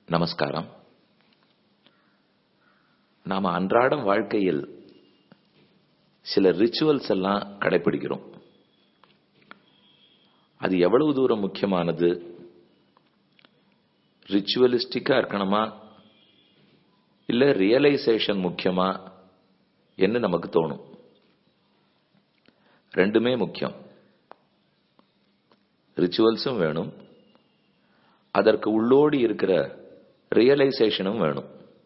நமஸ்காரம் நாம அன்றாடம் வாழ்க்கையில் சில ரிச்சுவல்ஸ் எல்லாம் கடைபிடிக்கிறோம் அது எவ்வளவு தூரம் முக்கியமானது ரிச்சுவலிஸ்டிக்கா இருக்கணுமா இல்ல ரியலைசேஷன் முக்கியமா என்று நமக்கு தோணும் ரெண்டுமே முக்கியம் ரிச்சுவல்ஸும் வேணும் அதற்கு உள்ளோடி இருக்கிற ரியலைசேஷனும் வேணும்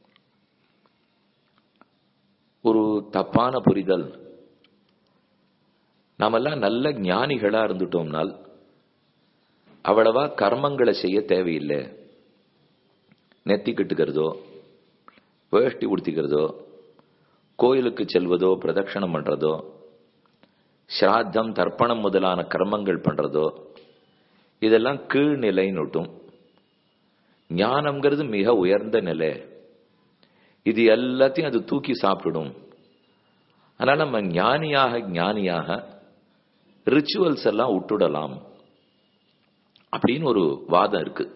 ஒரு தப்பான புரிதல் நாமெல்லாம் நல்ல ஞானிகளா இருந்துட்டோம்னால் அவ்வளவா கர்மங்களை செய்ய தேவையில்லை நெத்தி கட்டுக்கிறதோ வேஷ்டி உடுத்திக்கிறதோ கோயிலுக்கு செல்வதோ பிரதட்சணம் பண்றதோ ஸ்ராத்தம் தர்ப்பணம் முதலான கர்மங்கள் பண்றதோ இதெல்லாம் கீழ்நிலைன்னுட்டும் ஞானம்ங்கிறது மிக உயர்ந்த நிலை இது எல்லாத்தையும் அது தூக்கி சாப்பிடும் அதனால நம்ம ஞானியாக ஞானியாக ரிச்சுவல்ஸ் எல்லாம் விட்டுடலாம் அப்படின்னு ஒரு வாதம் இருக்கு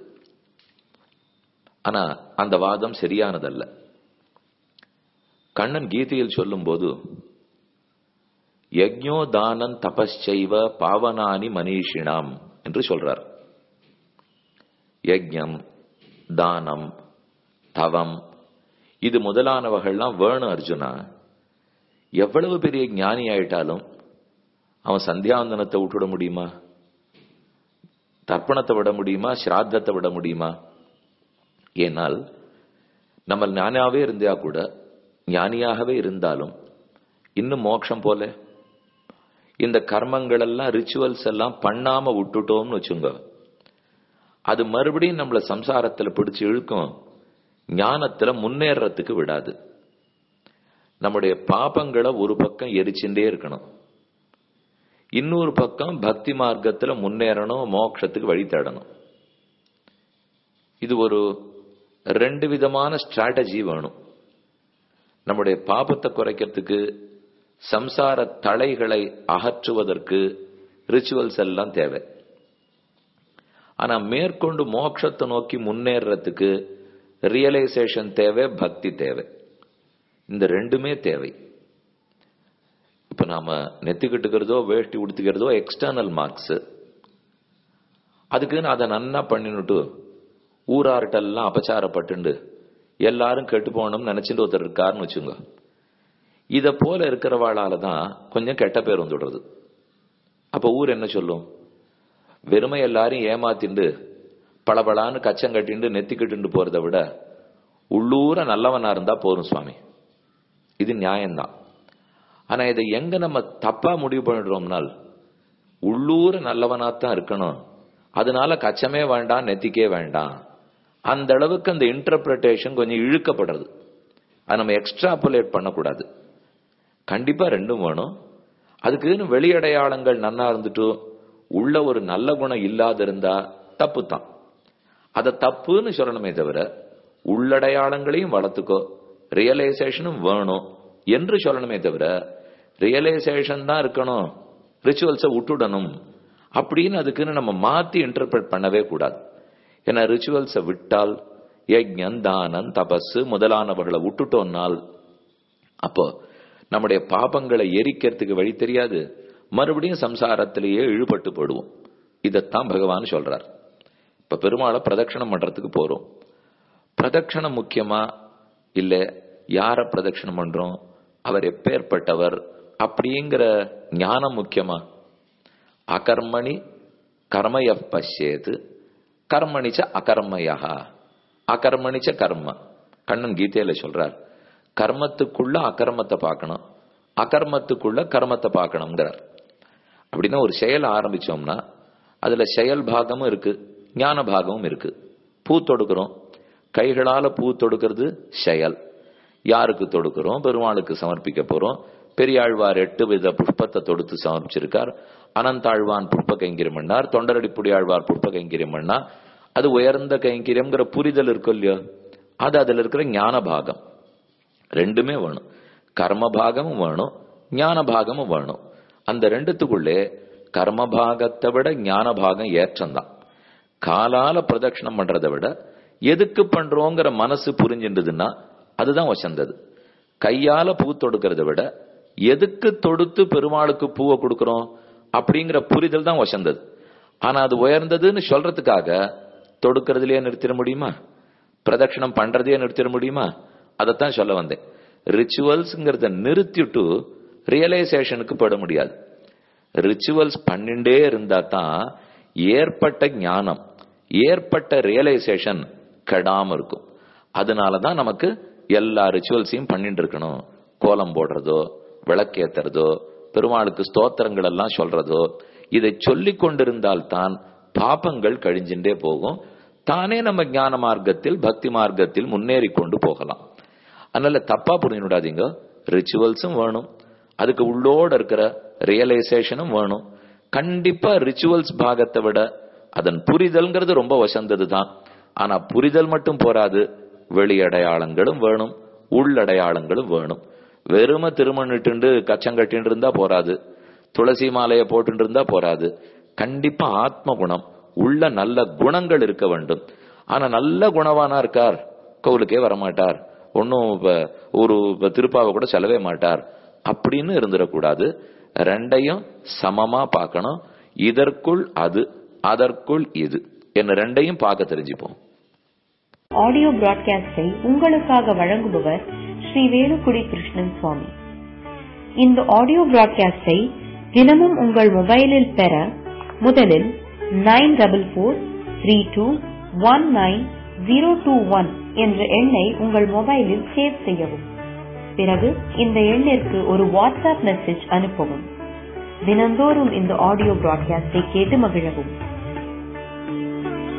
ஆனா அந்த வாதம் சரியானதல்ல கண்ணன் கீதையில் சொல்லும் போது யஜ்ஞோ தானன் தபஸ்சைவ பாவனானி மனிஷினாம் என்று சொல்றார் யஜ்ஞம் தானம் தவம் இது முதலானவர்கள்லாம் வேணும் அர்ஜுனா எவ்வளவு பெரிய ஞானி ஆயிட்டாலும் அவன் சந்தியாவந்தனத்தை விட்டுவிட முடியுமா தர்ப்பணத்தை விட முடியுமா ஸ்ராத்தத்தை விட முடியுமா ஏனால் நம்ம ஞானியாவே இருந்தா கூட ஞானியாகவே இருந்தாலும் இன்னும் மோட்சம் போல இந்த கர்மங்கள் எல்லாம் ரிச்சுவல்ஸ் எல்லாம் பண்ணாம விட்டுட்டோம்னு வச்சுங்க அது மறுபடியும் நம்மள சம்சாரத்துல பிடிச்சு இழுக்கும் ஞானத்துல முன்னேறத்துக்கு விடாது நம்முடைய பாபங்களை ஒரு பக்கம் எரிச்சுட்டே இருக்கணும் இன்னொரு பக்கம் பக்தி மார்க்கத்துல முன்னேறணும் மோட்சத்துக்கு வழி தேடணும் இது ஒரு ரெண்டு விதமான ஸ்ட்ராட்டஜி வேணும் நம்முடைய பாபத்தை குறைக்கிறதுக்கு சம்சார தளைகளை அகற்றுவதற்கு ரிச்சுவல்ஸ் எல்லாம் தேவை ஆனா மேற்கொண்டு மோட்சத்தை நோக்கி முன்னேறதுக்கு ரியலைசேஷன் தேவை பக்தி தேவை இந்த ரெண்டுமே தேவை இப்ப நாம நெத்திக்கிட்டுக்கிறதோ வேஷ்டி உடுத்திக்கிறதோ எக்ஸ்டர்னல் மார்க்ஸ் அதுக்குன்னு அதை நன்னா பண்ணினுட்டு ஊரார்கிட்டெல்லாம் அபச்சாரப்பட்டுண்டு எல்லாரும் கெட்டு போகணும்னு நினைச்சிட்டு ஒருத்தர் இருக்காருன்னு வச்சுங்க இத போல இருக்கிறவாளால தான் கொஞ்சம் கெட்ட பேர் வந்துடுறது அப்ப ஊர் என்ன சொல்லும் வெறுமை எல்லாரும் ஏமாத்திண்டு பளபளான்னு கச்சம் கட்டிண்டு நெத்தி கட்டிண்டு போறதை விட உள்ளூர நல்லவனா இருந்தா போரும் சுவாமி இது நியாயம்தான் ஆனா இதை எங்க நம்ம தப்பா முடிவு பண்ணிடுறோம்னால் உள்ளூர நல்லவனாத்தான் இருக்கணும் அதனால கச்சமே வேண்டாம் நெத்திக்கே வேண்டாம் அந்த அளவுக்கு அந்த இன்டர்பிரேஷன் கொஞ்சம் இழுக்கப்படுறது அது நம்ம எக்ஸ்ட்ராபுலேட் பண்ணக்கூடாது கண்டிப்பா ரெண்டும் வேணும் அதுக்குன்னு வெளியடையாளங்கள் நன்னா இருந்துட்டு உள்ள ஒரு நல்ல குணம் இல்லாத இருந்தா தப்பு தான் அதை தப்புன்னு சொல்லணுமே தவிர உள்ளடையாளங்களையும் வளர்த்துக்கோ ரியலைசேஷனும் வேணும் என்று சொல்லணுமே தவிர ரியலைசேஷன் தான் இருக்கணும் ரிச்சுவல்ஸை விட்டுடணும் அப்படின்னு அதுக்குன்னு நம்ம மாத்தி இன்டர்பிரட் பண்ணவே கூடாது ஏன்னா ரிச்சுவல்ஸை விட்டால் யஜ்ஞம் தானம் தபஸ் முதலானவர்களை விட்டுட்டோம்னால் அப்போ நம்முடைய பாபங்களை எரிக்கிறதுக்கு வழி தெரியாது மறுபடியும் சம்சாரத்திலேயே இழுபட்டு போடுவோம் இதைத்தான் பகவான் சொல்றார் இப்ப பெருமாளை பிரதட்சணம் பண்றதுக்கு போறோம் பிரதட்சணம் முக்கியமா இல்ல யார பிரதட்சணம் பண்றோம் அவர் எப்பேற்பட்டவர் அப்படிங்கிற ஞானம் முக்கியமா அகர்மணி கர்மய பசியது கர்மணிச்ச அகர்மயா அகர்மணிச்ச கர்ம கண்ணன் கீதையில சொல்றார் கர்மத்துக்குள்ள அகர்மத்தை பார்க்கணும் அகர்மத்துக்குள்ள கர்மத்தை பார்க்கணுங்கிறார் அப்படின்னா ஒரு செயல் ஆரம்பிச்சோம்னா அதுல செயல் பாகமும் இருக்கு ஞான பாகமும் இருக்கு பூ தொடுக்கிறோம் கைகளால பூ தொடுக்கிறது செயல் யாருக்கு தொடுக்கிறோம் பெருமாளுக்கு சமர்ப்பிக்க போறோம் பெரியாழ்வார் எட்டு வித புஷ்பத்தை தொடுத்து சமர்ப்பிச்சிருக்கார் அனந்தாழ்வான் புஷ்ப கைங்கிரம் பண்ணார் தொண்டரடிப்புடி ஆழ்வார் புஷ்ப கைங்கிரம் பண்ணா அது உயர்ந்த கைங்கிரியம்ங்கிற புரிதல் இருக்கும் இல்லையோ அது அதுல இருக்கிற ஞான பாகம் ரெண்டுமே வேணும் கர்ம பாகமும் வேணும் ஞான பாகமும் வேணும் அந்த ரெண்டுத்துக்குள்ளே கர்ம பாகத்தை விட ஞான பாகம் ஏற்றம்தான் காலால பிரதட்சணம் பண்றதை விட எதுக்கு பண்றோங்கிற மனசு புரிஞ்சின்றதுன்னா அதுதான் வசந்தது கையால பூ தொடுக்கிறத விட எதுக்கு தொடுத்து பெருமாளுக்கு பூவை கொடுக்கறோம் அப்படிங்கிற புரிதல் தான் வசந்தது ஆனா அது உயர்ந்ததுன்னு சொல்றதுக்காக தொடுக்கிறதுலயே நிறுத்திட முடியுமா பிரதட்சணம் பண்றதையே நிறுத்திட முடியுமா அதைத்தான் சொல்ல வந்தேன் ரிச்சுவல்ஸ்ங்கிறத நிறுத்திட்டு ரியலைசேஷனுக்கு பட முடியாது ரிச்சுவல்ஸ் பண்ணிண்டே இருந்தா தான் ஏற்பட்ட ஞானம் ஏற்பட்ட ரியலைசேஷன் கெடாம இருக்கும் அதனாலதான் நமக்கு எல்லா ரிச்சுவல்ஸையும் பண்ணிட்டு இருக்கணும் கோலம் போடுறதோ விளக்கேத்துறதோ பெருமாளுக்கு ஸ்தோத்திரங்கள் எல்லாம் சொல்றதோ இதை சொல்லி கொண்டிருந்தால்தான் பாபங்கள் கழிஞ்சுட்டே போகும் தானே நம்ம ஞான மார்க்கத்தில் பக்தி மார்க்கத்தில் முன்னேறி கொண்டு போகலாம் அதனால தப்பா புரிஞ்சுடாதீங்க ரிச்சுவல்ஸும் வேணும் அதுக்கு உள்ளோட இருக்கிற ரியலைசேஷனும் வேணும் கண்டிப்பா ரிச்சுவல்ஸ் பாகத்தை விட அதன் புரிதல்ங்கிறது ரொம்ப வசந்தது தான் ஆனா புரிதல் மட்டும் போராது வெளி அடையாளங்களும் வேணும் உள்ளடையாளங்களும் வேணும் வெறும திருமணிட்டு கச்சம் கட்டின்னு இருந்தா போராது துளசி மாலையை போட்டு இருந்தா போராது கண்டிப்பா ஆத்ம குணம் உள்ள நல்ல குணங்கள் இருக்க வேண்டும் ஆனா நல்ல குணவானா இருக்கார் கோவிலுக்கே வரமாட்டார் ஒன்னும் ஒரு திருப்பாவை கூட செலவே மாட்டார் அப்படின்னு இருந்துடக்கூடாது ரெண்டையும் சமமா பார்க்கணும் இதற்குள் அது அதற்குள் இது என்ன ரெண்டையும் பார்க்க தெரிஞ்சுப்போம் ஆடியோ பிராட்காஸ்டை உங்களுக்காக வழங்குபவர் ஸ்ரீ வேலுக்குடி கிருஷ்ணன் சுவாமி இந்த ஆடியோ பிராட்காஸ்டை தினமும் உங்கள் மொபைலில் பெற முதலில் nine double four three two one nine zero two one என்ற எண்ணை உங்கள் மொபைலில் சேவ் செய்யவும் பிறகு இந்த எண்ணிற்கு ஒரு வாட்ஸ்அப் மெசேஜ் அனுப்பவும் தினந்தோறும் இந்த ஆடியோ பிராட்காஸ்டை கேட்டு மகிழவும்